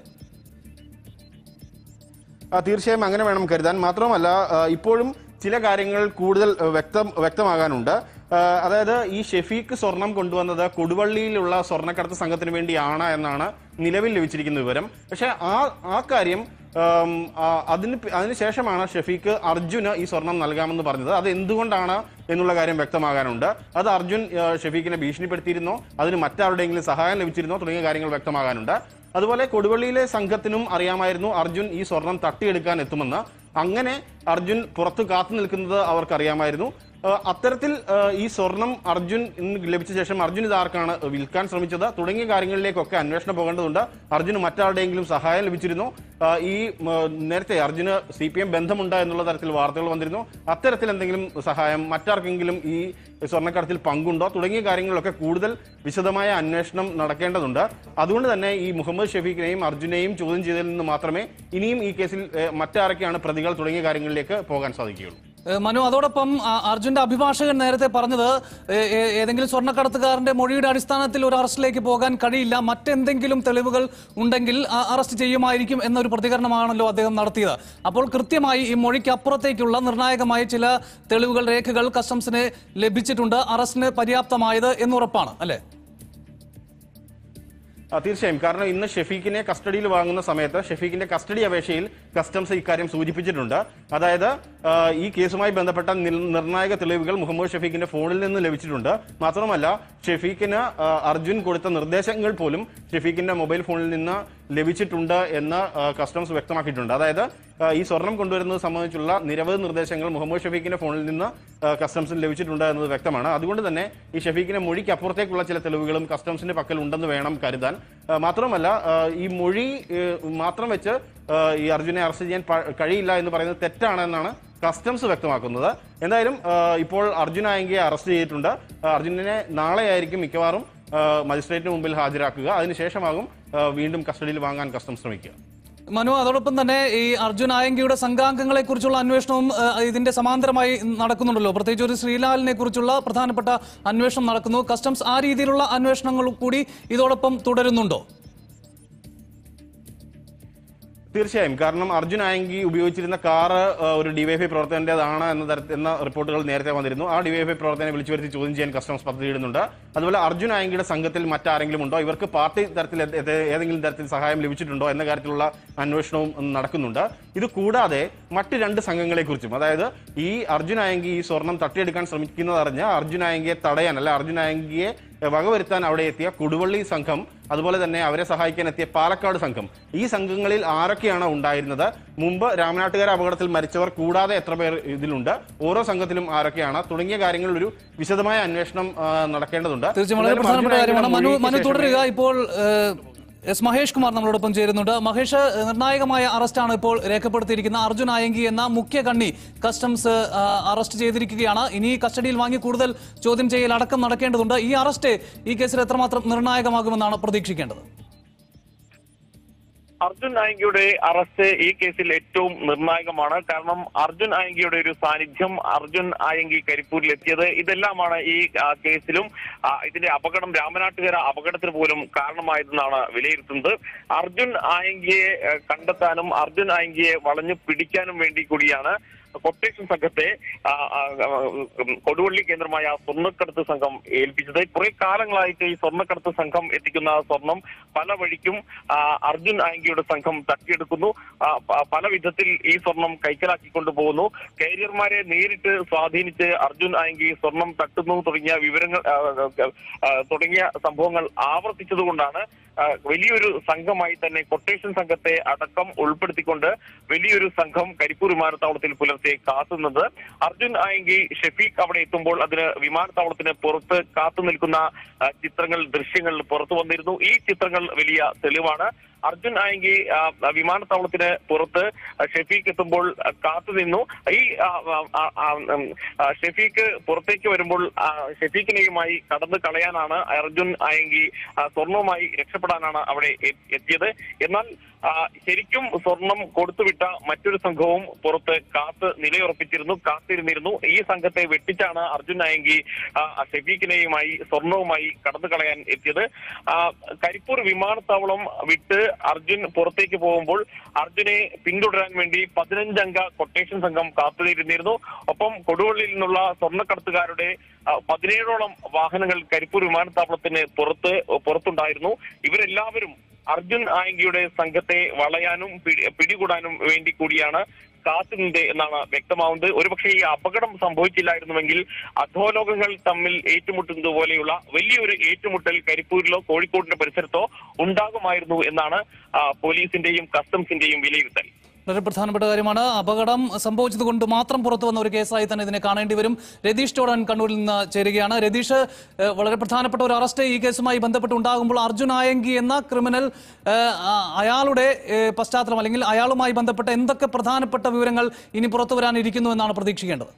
Speaker 2: ആ, തീർച്ചയായും അങ്ങനെ വേണം കരുതാൻ മാത്രമല്ല ആ, ഇപ്പോഴും ചില കാര്യങ്ങൾ കൂടുതൽ ആ, വ്യക്തം വ്യക്തമാകാനുണ്ട് ആ, അതായത് ഈ ഷെഫീഖ് സ്വർണം കൊണ്ടുവന്നത് കൊടുവള്ളിയിലുള്ള സ്വർണ്ണക്കടത്ത് സംഘത്തിന് വേണ്ടിയാണ് എന്നാണ് നിലവിൽ ലഭിച്ചിരിക്കുന്ന വിവരം പക്ഷെ ആ ആ കാര്യം ആം, ആ, അതിന് പി- അതിനുശേഷമാണ് ഷെഫീഖ് അർജുന് ഈ സ്വർണം നൽകാമെന്ന് പറഞ്ഞത് അത് എന്തുകൊണ്ടാണ് എന്നുള്ള കാര്യം വ്യക്തമാകാനുണ്ട് അത് അർജുൻ ആ, ഷെഫീഖിനെ ഭീഷണിപ്പെടുത്തിയിരുന്നോ അതിന് മറ്റാരുടെയെങ്കിലും സഹായം ലഭിച്ചിരുന്നോ തുടങ്ങിയ കാര്യങ്ങൾ വ്യക്തമാകാനുണ്ട് അതുപോലെ കൊടുവള്ളിയിലെ സംഘത്തിനും അറിയാമായിരുന്നു അർജുൻ ഈ സ്വർണം തട്ടിയെടുക്കാൻ എത്തുമെന്ന് അങ്ങനെ അർജുൻ പുറത്തു കാത്തു നിൽക്കുന്നത് അവർക്കറിയാമായിരുന്നു
Speaker 8: ആ, അത്തരത്തിൽ ആ, ഈ സ്വർണം അർജുൻ ഇന്ന് ലഭിച്ച ശേഷം അർജുൻ ഇത് ആർക്കാണ് വിൽക്കാൻ ശ്രമിച്ചത് തുടങ്ങിയ കാര്യങ്ങളിലേക്കൊക്കെ അന്വേഷണം പോകേണ്ടതുണ്ട് അർജുന് മറ്റാരുടെയെങ്കിലും സഹായം ലഭിച്ചിരുന്നു ആ, ഈ മ, നേരത്തെ അർജുന് സി പി എം ബന്ധമുണ്ട് എന്നുള്ള തരത്തിൽ വാർത്തകൾ വന്നിരുന്നു അത്തരത്തിൽ എന്തെങ്കിലും സഹായം മറ്റാർക്കെങ്കിലും ഈ സ്വർണ്ണക്കടത്തിൽ പങ്കുണ്ടോ തുടങ്ങിയ കാര്യങ്ങളിലൊക്കെ കൂടുതൽ വിശദമായ അന്വേഷണം നടക്കേണ്ടതുണ്ട് അതുകൊണ്ട് തന്നെ ഈ മുഹമ്മദ് ഷഫീഖിനെയും അർജുനെയും ചോദ്യം ചെയ്തതിൽ നിന്ന് മാത്രമേ ഇനിയും ഈ കേസിൽ ഏ, മറ്റാരൊക്കെയാണ് പ്രതികൾ തുടങ്ങിയ കാര്യങ്ങളിലേക്ക് പോകാൻ സാധിക്കുകയുള്ളൂ
Speaker 1: ഏഹ് മനു അതോടൊപ്പം ആ, അർജുന്റെ അഭിഭാഷകൻ നേരത്തെ പറഞ്ഞത് ഏ- ഏ- ഏതെങ്കിലും സ്വർണ്ണക്കടത്തുകാരന്റെ മൊഴിയുടെ അടിസ്ഥാനത്തിൽ ഒരു അറസ്റ്റിലേക്ക് പോകാൻ കഴിയില്ല മറ്റെന്തെങ്കിലും തെളിവുകൾ ഉണ്ടെങ്കിൽ ആ അറസ്റ്റ് ചെയ്യുമായിരിക്കും എന്നൊരു പ്രതികരണമാണല്ലോ അദ്ദേഹം നടത്തിയത് അപ്പോൾ കൃത്യമായി ഈ മൊഴിക്ക് അപ്പുറത്തേക്കുള്ള നിർണായകമായ ചില തെളിവുകൾ രേഖകൾ കസ്റ്റംസിന് ലഭിച്ചിട്ടുണ്ട് അറസ്റ്റിന് പര്യാപ്തമായത് എന്നുറപ്പാണ് അല്ലേ
Speaker 8: ആ, തീർച്ചയായും കാരണം ഇന്ന് ഷെഫീഖിനെ കസ്റ്റഡിയിൽ വാങ്ങുന്ന സമയത്ത് ഷെഫീഖിന്റെ കസ്റ്റഡി അപേക്ഷയിൽ കസ്റ്റംസ് ഇക്കാര്യം സൂചിപ്പിച്ചിട്ടുണ്ട് അതായത് ആ, ഈ കേസുമായി ബന്ധപ്പെട്ട നിൽ- നിർണായക തെളിവുകൾ മുഹമ്മദ് ഷെഫീഖിന്റെ ഫോണിൽ നിന്ന് ലഭിച്ചിട്ടുണ്ട് മാത്രമല്ല ഷെഫീഖിന് ആ, അർജുൻ കൊടുത്ത നിർദ്ദേശങ്ങൾ പോലും ഷെഫീഖിന്റെ മൊബൈൽ ഫോണിൽ നിന്ന് ലഭിച്ചിട്ടുണ്ട് എന്ന് ആ, കസ്റ്റംസ് വ്യക്തമാക്കിയിട്ടുണ്ട് അതായത് ആ, ഈ സ്വർണം കൊണ്ടുവരുന്നത് സംബന്ധിച്ചുള്ള നിരവധി നിർദ്ദേശങ്ങൾ മുഹമ്മദ് ഷഫീഖിന്റെ ഫോണിൽ നിന്ന് ആ, കസ്റ്റംസിന് ലഭിച്ചിട്ടുണ്ട് എന്നത് വ്യക്തമാണ് അതുകൊണ്ട് തന്നെ ഈ ഷഫീഖിന്റെ മൊഴിക്ക് അപ്പുറത്തേക്കുള്ള ചില തെളിവുകളും കസ്റ്റംസിന്റെ പക്കൽ ഉണ്ടെന്ന് വേണം കരുതാൻ ആ, മാത്രമല്ല ആ, ഈ മൊഴി ഏ, മാത്രം വെച്ച് ആ, ഈ അർജുനെ അറസ്റ്റ് ചെയ്യാൻ പ- കഴിയില്ല എന്ന് പറയുന്നത് തെറ്റാണെന്നാണ് കസ്റ്റംസ് വ്യക്തമാക്കുന്നത് എന്തായാലും ആ, ഇപ്പോൾ അർജുൻ ആയെങ്കിയെ അറസ്റ്റ് ചെയ്തിട്ടുണ്ട് ആ, അർജുനനെ നാളെയായിരിക്കും മിക്കവാറും ആ, മജിസ്ട്രേറ്റിന് മുമ്പിൽ ഹാജരാക്കുക അതിനുശേഷമാകും ആ, വീണ്ടും കസ്റ്റഡിയിൽ വാങ്ങാൻ കസ്റ്റംസ് ശ്രമിക്കുക
Speaker 1: മനു അതോടൊപ്പം തന്നെ ഈ അർജുൻ ആയങ്കിയുടെ സംഘാംഗങ്ങളെ കുറിച്ചുള്ള അന്വേഷണവും ഏഹ്, ഇതിന്റെ സമാന്തരമായി നടക്കുന്നുണ്ടല്ലോ പ്രത്യേകിച്ച് ഒരു ശ്രീലാലിനെ കുറിച്ചുള്ള പ്രധാനപ്പെട്ട അന്വേഷണം നടക്കുന്നു കസ്റ്റംസ് ആ രീതിയിലുള്ള അന്വേഷണങ്ങൾ കൂടി ഇതോടൊപ്പം തുടരുന്നുണ്ടോ
Speaker 8: തീർച്ചയായും കാരണം അർജുൻ ആയെങ്കി ഉപയോഗിച്ചിരുന്ന കാറ് ആ, ഒരു ഡിവൈഎഫ്ഐ പ്രവർത്തകന്റേതാണ് എന്ന തരത്തിൽ എന്ന റിപ്പോർട്ടുകൾ നേരത്തെ വന്നിരുന്നു ആ ഡിവൈഎഫ്ഐ പ്രവർത്തകനെ വിളിച്ചു വരുത്തി ചോദ്യം ചെയ്യാൻ കസ്റ്റംസ് പദ്ധതിയിടുന്നുണ്ട് അതുപോലെ അർജുൻ ആയെങ്കിയുടെ സംഘത്തിൽ മറ്റാരെങ്കിലും ഉണ്ടോ ഇവർക്ക് പാർട്ടി തരത്തിൽ ഏത് ഏത് ഏതെങ്കിലും തരത്തിൽ സഹായം ലഭിച്ചിട്ടുണ്ടോ എന്ന കാര്യത്തിലുള്ള അന്വേഷണവും ഉം, നടക്കുന്നുണ്ട് ഇത് കൂടാതെ മറ്റ് രണ്ട് സംഘങ്ങളെ കുറിച്ചും അതായത് ഈ അർജുൻ ആയെങ്കി ഈ സ്വർണം തട്ടിയെടുക്കാൻ ശ്രമിക്കുന്നതറിഞ്ഞ് അർജുൻ ആയെങ്കിയെ തടയാൻ അല്ല അർജുൻ ആയെങ്കിയെ വകവരുത്താൻ അവിടെ എത്തിയ കൊടുവള്ളി സംഘം അതുപോലെ തന്നെ അവരെ സഹായിക്കാൻ എത്തിയ പാലക്കാട് സംഘം ഈ സംഘങ്ങളിൽ ആരൊക്കെയാണ് ഉണ്ടായിരുന്നത് മുമ്പ് രാമനാട്ടുകാര അപകടത്തിൽ മരിച്ചവർ കൂടാതെ എത്ര പേർ ഇതിലുണ്ട് ഓരോ സംഘത്തിലും ആരൊക്കെയാണ് തുടങ്ങിയ കാര്യങ്ങളിൽ ഒരു വിശദമായ അന്വേഷണം ആ, നടക്കേണ്ടതുണ്ട്
Speaker 1: തീർച്ചയായും വളരെ
Speaker 8: എന്തായാലും
Speaker 1: പ്രധാനപ്പെട്ട
Speaker 8: അർജുൻ
Speaker 1: കാര്യമാണ് മനു
Speaker 8: ആയെങ്കിയുടെ
Speaker 1: മനു
Speaker 8: മൊഴിക്ക്
Speaker 1: തുടരുക
Speaker 8: ശേഷമേ-
Speaker 1: ഇപ്പോൾ ഏഹ്, എസ് മഹേഷ് കുമാർ നമ്മളോടൊപ്പം ചേരുന്നുണ്ട് മഹേഷ് നിർണായകമായ അറസ്റ്റാണ് ഇപ്പോൾ രേഖപ്പെടുത്തിയിരിക്കുന്ന അർജുൻ ആയങ്കി എന്ന മുഖ്യ കണ്ണി കസ്റ്റംസ് ആ, അറസ്റ്റ് ചെയ്തിരിക്കുകയാണ് ഇനി കസ്റ്റഡിയിൽ വാങ്ങി കൂടുതൽ ചോദ്യം ചെയ്യൽ അടക്കം നടക്കേണ്ടതുണ്ട് ഈ അറസ്റ്റ് ഈ കേസിൽ എത്രമാത്രം നിർണായകമാകുമെന്നാണ് പ്രതീക്ഷിക്കേണ്ടത്
Speaker 9: അർജുൻ ആയങ്കിയുടെ അറസ്റ്റ് ഈ കേസിൽ ഏറ്റവും നിർണായകമാണ് കാരണം അർജുൻ ആയങ്കിയുടെ ഒരു സാന്നിധ്യം അർജുൻ ആയങ്കി കരിപ്പൂരിൽ എത്തിയത് ഇതെല്ലാമാണ് ഈ ആ, കേസിലും ആ, ഇതിന്റെ അപകടം രാമനാട്ടുകര അപകടത്തിന് പോലും കാരണമായതെന്നാണ് വിലയിരുത്തുന്നത് അർജുൻ ആയങ്കിയെ ആ, കണ്ടെത്താനും അർജുൻ ആയങ്കിയെ വളഞ്ഞു പിടിക്കാനും വേണ്ടി കൂടിയാണ് കൊട്ടേഷൻ സംഘത്തെ ആ, ആ, ഉം, കൊടുവള്ളി കേന്ദ്രമായ സ്വർണ്ണക്കടത്ത് സംഘം ഏൽപ്പിച്ചത് കുറെ കാലങ്ങളായിട്ട് ഈ സ്വർണ്ണക്കടത്ത് സംഘം എത്തിക്കുന്ന സ്വർണം പല വഴിക്കും ആ, അർജുൻ ആയങ്കിയുടെ സംഘം തട്ടിയെടുക്കുന്നു ആ, പ- പല വിധത്തിൽ ഈ സ്വർണം കൈക്കലാക്കിക്കൊണ്ടു പോകുന്നു കാരിയർമാരെ നേരിട്ട് സ്വാധീനിച്ച് അർജുൻ ആയങ്കി സ്വർണം തട്ടുന്നു തുടങ്ങിയ വിവരങ്ങൾ ആ, ആ, തുടങ്ങിയ സംഭവങ്ങൾ ആവർത്തിച്ചതുകൊണ്ടാണ് ആ, വലിയൊരു സംഘമായി തന്നെ കൊട്ടേഷൻ സംഘത്തെ അടക്കം ഉൾപ്പെടുത്തിക്കൊണ്ട് വലിയൊരു സംഘം കരിപ്പൂർ വിമാനത്താവളത്തിൽ പുലർച്ചെ കാത്തുന്നത് അർജുൻ ആയെങ്കിൽ ഷെഫീഖ് അവിടെ എത്തുമ്പോൾ അതിന് വിമാനത്താവളത്തിന് പുറത്ത് കാത്തു നിൽക്കുന്ന ആ, ചിത്രങ്ങൾ ദൃശ്യങ്ങൾ പുറത്തു വന്നിരുന്നു ഈ ചിത്രങ്ങൾ വലിയ തെളിവാണ് അർജുൻ ആയെങ്കിൽ വിമാനത്താവളത്തിന് പുറത്ത് ഷെഫീഖ് എത്തുമ്പോൾ ആ, കാത്തുനിന്നു ഈ ആ, ആ, ആ, ആ, ഉം, ആ, ഷെഫീഖ് പുറത്തേക്ക് വരുമ്പോൾ ആ, ഷെഫീഖിനെയുമായി കടന്നു കളയാനാണ് അർജുൻ ആയെങ്കിൽ സ്വർണവുമായി രക്ഷപ്പെടാനാണ് അവിടെ എ- എത്തിയത് എന്നാൽ ആ, ശരിക്കും സ്വർണം കൊടുത്തുവിട്ട മറ്റൊരു സംഘവും പുറത്ത് കാത്ത് നിലയുറപ്പിച്ചിരുന്നു കാത്തിരുന്നിരുന്നു ഈ സംഘത്തെ വെട്ടിച്ചാണ് അർജുൻ നായങ്കി ആ, ഷെഫീഖിനെയുമായി സ്വർണവുമായി കടന്നു കളയാൻ എത്തിയത് ആ, കരിപ്പൂർ വിമാനത്താവളം വിട്ട് അർജുൻ പുറത്തേക്ക് പോകുമ്പോൾ അർജുനെ പിന്തുടരാൻ വേണ്ടി പതിനഞ്ചംഗ കൊട്ടേഷൻ സംഘം കാത്തുനിന്നിരുന്നു ഒപ്പം കൊടുവള്ളിയിൽ നിന്നുള്ള സ്വർണ്ണക്കടത്തുകാരുടെ ആ, പതിനേഴോളം വാഹനങ്ങൾ കരിപ്പൂർ വിമാനത്താവളത്തിന് പുറത്ത് പുറത്തുണ്ടായിരുന്നു ഇവരെല്ലാവരും അർജുൻ ആയങ്കിയുടെ സംഘത്തെ വളയാനും പിടി- പിടികൂടാനും വേണ്ടി കൂടിയാണ് കാത്തുനിന്നത് എന്നാണ് വ്യക്തമാവുന്നത് ഒരുപക്ഷെ ഈ അപകടം സംഭവിച്ചില്ലായിരുന്നുവെങ്കിൽ അധോലോകങ്ങൾ തമ്മിൽ ഏറ്റുമുട്ടുന്നത് പോലെയുള്ള വലിയൊരു ഏറ്റുമുട്ടൽ കരിപ്പൂരിലോ കോഴിക്കോടിന്റെ പരിസരത്തോ ഉണ്ടാകുമായിരുന്നു എന്നാണ് ആ, പോലീസിന്റെയും കസ്റ്റംസിന്റെയും വിലയിരുത്തൽ
Speaker 1: വളരെ പ്രധാനപ്പെട്ട കാര്യമാണ് അപകടം സംഭവിച്ചതുകൊണ്ട് മാത്രം പുറത്തു വന്ന ഒരു കേസായി തന്നെ ഇതിനെ കാണേണ്ടി വരും രതീഷ് ചോടൻ കണ്ണൂരിൽ നിന്ന് ചേരുകയാണ് രതീഷ് ഏഹ്, വളരെ പ്രധാനപ്പെട്ട ഒരു അറസ്റ്റ് ഈ കേസുമായി ബന്ധപ്പെട്ട് ഉണ്ടാകുമ്പോൾ അർജുൻ ആയങ്കി എന്ന ക്രിമിനൽ ഏഹ്, ആ, അയാളുടെ ഏഹ്, പശ്ചാത്തലം അല്ലെങ്കിൽ അയാളുമായി ബന്ധപ്പെട്ട എന്തൊക്കെ പ്രധാനപ്പെട്ട വിവരങ്ങൾ ഇനി പുറത്തു വരാനിരിക്കുന്നു എന്നാണ് പ്രതീക്ഷിക്കേണ്ടത്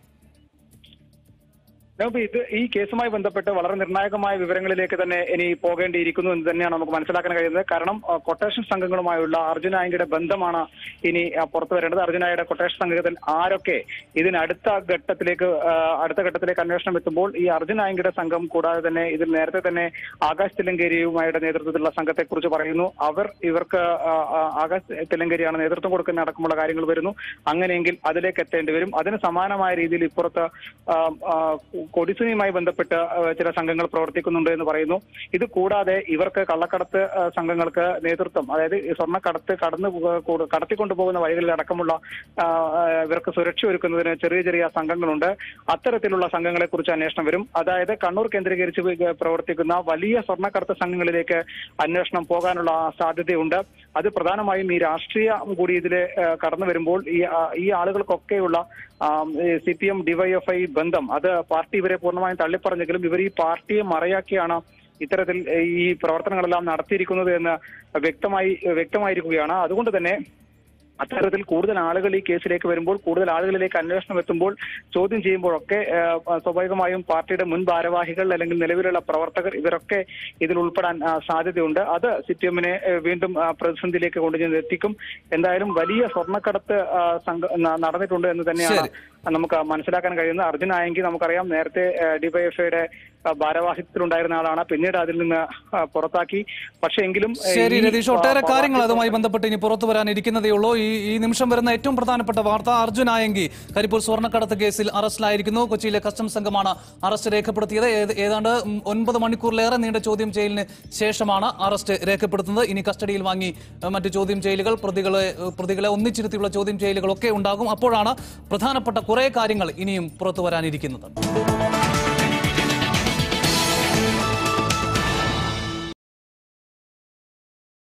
Speaker 10: നോബി ഇത് ഈ കേസുമായി ബന്ധപ്പെട്ട് വളരെ നിർണായകമായ വിവരങ്ങളിലേക്ക് തന്നെ ഇനി പോകേണ്ടിയിരിക്കുന്നു എന്ന് തന്നെയാണ് നമുക്ക് മനസ്സിലാക്കാൻ കഴിയുന്നത് കാരണം ആ, കൊട്ടേഷൻ സംഘങ്ങളുമായുള്ള അർജുൻ ആയങ്കിയുടെ ബന്ധമാണ് ഇനി ആ, പുറത്തു വരേണ്ടത് അർജുൻ ആയയുടെ കൊട്ടേഷൻ സംഘത്തിൽ ആരൊക്കെ ഇതിന് അടുത്ത ഘട്ടത്തിലേക്ക് ആ, അടുത്ത ഘട്ടത്തിലേക്ക് അന്വേഷണം എത്തുമ്പോൾ ഈ അർജുൻ ആയങ്കിയുടെ സംഘം കൂടാതെ തന്നെ ഇതിൽ നേരത്തെ തന്നെ ആകാശ് തില്ലങ്കേരിയുമായുടെ നേതൃത്വത്തിലുള്ള സംഘത്തെക്കുറിച്ച് പറയുന്നു അവർ ഇവർക്ക് ആ, ആ, ആകാശ് തില്ലങ്കേരിയാണ് നേതൃത്വം കൊടുക്കുന്ന അടക്കമുള്ള കാര്യങ്ങൾ വരുന്നു അങ്ങനെയെങ്കിൽ അതിലേക്ക് എത്തേണ്ടി വരും അതിന് സമാനമായ രീതിയിൽ ഇപ്പുറത്ത് ആ, ആ, കൊടിസുനിയുമായി ബന്ധപ്പെട്ട് ആ, ചില സംഘങ്ങൾ പ്രവർത്തിക്കുന്നുണ്ട് എന്ന് പറയുന്നു ഇത് കൂടാതെ ഇവർക്ക് കള്ളക്കടത്ത് ആ, സംഘങ്ങൾക്ക് നേതൃത്വം അതായത് ഈ സ്വർണ്ണക്കടത്ത് കടന്നു പോ- കൂട് കടത്തിക്കൊണ്ടുപോകുന്ന വഴികളിൽ അടക്കമുള്ള ആ, ആ, ഇവർക്ക് സുരക്ഷ ഒരുക്കുന്നതിന് ചെറിയ ചെറിയ സംഘങ്ങളുണ്ട് അത്തരത്തിലുള്ള സംഘങ്ങളെ കുറിച്ച് അന്വേഷണം വരും അതായത് കണ്ണൂർ കേന്ദ്രീകരിച്ച് വി- പ്രവർത്തിക്കുന്ന വലിയ സ്വർണ്ണക്കടത്ത് സംഘങ്ങളിലേക്ക് അന്വേഷണം പോകാനുള്ള സാധ്യതയുണ്ട് അത് പ്രധാനമായും ഈ രാഷ്ട്രീയം കൂടി ഇതിൽ കടന്നു വരുമ്പോൾ ഈ ആ, ഈ ആളുകൾക്കൊക്കെയുള്ള സി പി എം ഡിവൈഎഫ്ഐ ബന്ധം അത് പാർട്ടി ഇവരെ പൂർണ്ണമായും തള്ളിപ്പറഞ്ഞെങ്കിലും ഇവർ ഈ പാർട്ടിയെ മറയാക്കിയാണ് ഇത്തരത്തിൽ ഈ പ്രവർത്തനങ്ങളെല്ലാം നടത്തിയിരിക്കുന്നത് എന്ന് വ്യക്തമായി വ്യക്തമായിരിക്കുകയാണ് അതുകൊണ്ട് തന്നെ അത്തരത്തിൽ കൂടുതൽ ആളുകൾ ഈ കേസിലേക്ക് വരുമ്പോൾ കൂടുതൽ ആളുകളിലേക്ക് അന്വേഷണം എത്തുമ്പോൾ ചോദ്യം ചെയ്യുമ്പോഴൊക്കെ ആ, സ്വാഭാവികമായും പാർട്ടിയുടെ മുൻ ഭാരവാഹികൾ അല്ലെങ്കിൽ നിലവിലുള്ള പ്രവർത്തകർ ഇവരൊക്കെ ഇതിൽ ഉൾപ്പെടാൻ ആ, സാധ്യതയുണ്ട് അത് സി പി എമ്മിനെ വീണ്ടും ആ, പ്രതിസന്ധിയിലേക്ക് കൊണ്ടുചെന്ന് എത്തിക്കും എന്തായാലും വലിയ സ്വർണ്ണക്കടത്ത് ആ, സംഘ- ന- നടന്നിട്ടുണ്ട് എന്ന് തന്നെയാണ് നമുക്ക് മനസ്സിലാക്കാൻ കഴിയുന്നത് അർജുൻ ആയെങ്കിൽ നമുക്കറിയാം നേരത്തെ ഡിവൈഎഫ്ഐയുടെ ഭാരവാഹിത്വത്തിലുണ്ടായിരുന്ന ആളാണ് പിന്നീട് അതിൽ നിന്ന് ആ, പുറത്താക്കി പക്ഷേ എങ്കിലും ഏ,
Speaker 1: ശരി
Speaker 10: ഈ,
Speaker 1: രതീഷ് ഒട്ടേറെ
Speaker 10: ആ,
Speaker 1: കാര്യങ്ങൾ അതുമായി ബന്ധപ്പെട്ട് ഇനി പുറത്തു വരാനിരിക്കുന്നതേ ഉള്ളൂ ഈ ഈ നിമിഷം വരുന്ന ഏറ്റവും പ്രധാനപ്പെട്ട വാർത്ത അർജുൻ ആയെങ്കി കരിപ്പൂർ സ്വർണ്ണക്കടത്ത് കേസിൽ അറസ്റ്റിലായിരിക്കുന്നു കൊച്ചിയിലെ കസ്റ്റംസ് സംഘമാണ് അറസ്റ്റ് രേഖപ്പെടുത്തിയത് ഏത് ഏതാണ്ട് ഉം, ഒൻപത് മണിക്കൂറിലേറെ നീണ്ട ചോദ്യം ചെയ്യലിന് ശേഷമാണ് അറസ്റ്റ് രേഖപ്പെടുത്തുന്നത് ഇനി കസ്റ്റഡിയിൽ വാങ്ങി ഏഹ്, മറ്റു ചോദ്യം ചെയ്യലുകൾ പ്രതികളെ ഏഹ്, പ്രതികളെ ഒന്നിച്ചിരുത്തിയുള്ള ചോദ്യം ചെയ്യലുകളൊക്കെ ഉണ്ടാകും അപ്പോഴാണ് പ്രധാനപ്പെട്ട കുറെ കാര്യങ്ങൾ ഇനിയും പുറത്തു വരാനിരിക്കുന്നത്